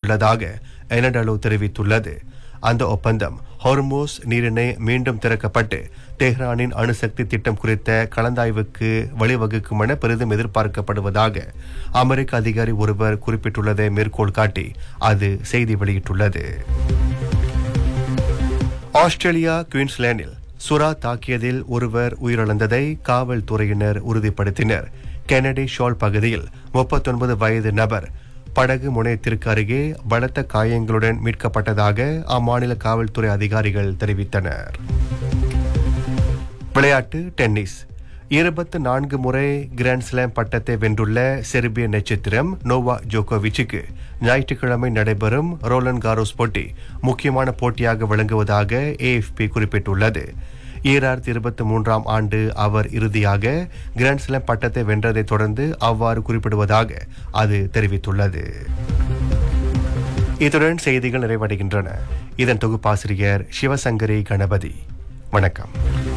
உள்ளதாக எனடலோ தெரிவித்துள்ளது அந்த ஒப்பந்தம் ஹார்மோஸ் நீரிணை மீண்டும் திறக்கப்பட்டு தெஹ்ரானின் அணுசக்தி திட்டம் குறித்த கலந்தாய்வுக்கு வழிவகுக்கும் என பெரிதும் எதிர்பார்க்கப்படுவதாக அமெரிக்க அதிகாரி ஒருவர் குறிப்பிட்டுள்ளதை மேற்கோள் காட்டி அது செய்தி வெளியிட்டுள்ளது ஆஸ்திரேலியா குயின்ஸ்லாண்டில் சுறா தாக்கியதில் ஒருவர் உயிரிழந்ததை காவல்துறையினர் உறுதிப்படுத்தினர் கெனடி ஷால் பகுதியில் 39 வயது நபர் படகு முனையத்திற்கு அருகே பலத்த காயங்களுடன் மீட்கப்பட்டதாக அம்மாநில காவல்துறை அதிகாரிகள் தெரிவித்தனர் விளையாட்டு டென்னிஸ் இருபத்து நான்கு முறை கிராண்ட் ஸ்லாம் பட்டத்தை வென்றுள்ள செர்பிய நட்சத்திரம் நோவா ஜோகோவிச்சுக்கு ஞாயிற்றுக்கிழமை நடைபெறும் ரோலன் காரோஸ் போட்டி முக்கியமான போட்டியாக விளங்குவதாக ஏஎஃப்பி குறிப்பிட்டுள்ளது ஈராயிரத்தி இருபத்தி மூன்றாம் ஆண்டு அவர் இறுதியாக கிராண்ட் ஸ்லாம் பட்டத்தை வென்றதைத் தொடர்ந்து அவ்வாறு குறிப்பிடுவதாக அது தெரிவித்துள்ளது இத்துடன் செய்திகள் நிறைவடைகின்றன இதன் தொகுப்பாசிரியர் சிவசங்கரி கணபதி வணக்கம்